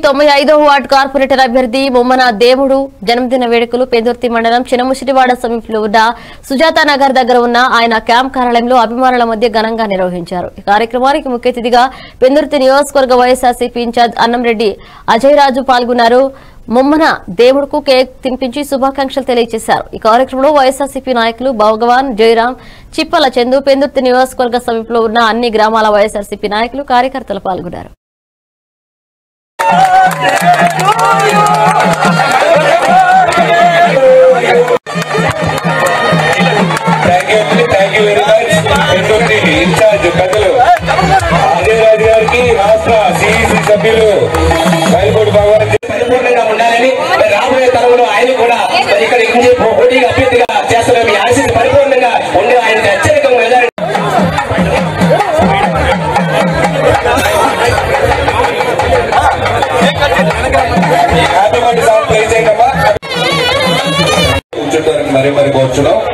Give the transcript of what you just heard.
తొంభై ఐదో ward corporator అభ్యర్థి బొమ్మన దేవుడు జన్మదిన వేడుకలు పెందుర్తి మండలం చినముసిటివాడ సమీపంలో ఉన్న సుజాత నగర్ దగ్గర ఉన్న ఆయన క్యాంప్ కార్యాలయంలో అభిమానుల మధ్య ఘనంగా నిర్వహించారు ఈ కార్యక్రమానికి ముఖ్య అతిథిగా పెందుర్తి నియోజకవర్గ వైఎస్ఆర్సీపీ ఇన్ఛార్జ్ అన్నంరెడ్డి అజయ్ రాజు పాల్గొన్నారు ముమ్మన దేవుడుకు కేక్ తినిపించి శుభాకాంక్షలు తెలియజేశారు ఈ కార్యక్రమంలో వైఎస్ఆర్సీపీ నాయకులు భగవాన్ జయరాం చిప్పల చందు పెందుర్తి నియోజకవర్గ సమీపంలో ఉన్న అన్ని గ్రామాల వైఎస్ఆర్సీపీ నాయకులు కార్యకర్తలు పాల్గొన్నారు థ్యాంక్ యూ అండి thank you very much Pendurthi incharge పెద్దలు అజయ్ రాజు గారికి రాష్ట్ర సిఇసి సభ్యులు బయలుపూడి భగవాన్ పరిపూర్ణంగా ఉండాలని మరి రాబోయే తరంలో ఆయన కూడా మరి ఇక్కడ ఇంజీ పోటీగా అభ్యర్థిగా చేస్తున్న మీ ఆశీస్సు పరిపూర్ణంగా ఉండి ఆయనకు హెచ్చరికంగా వెళ్ళాలని హ్యాపీ బర్త్డే సాంగ్ ప్లే చేయండి అమ్మా కూర్చోటానికి మరీ మరి కోరుచున్నాం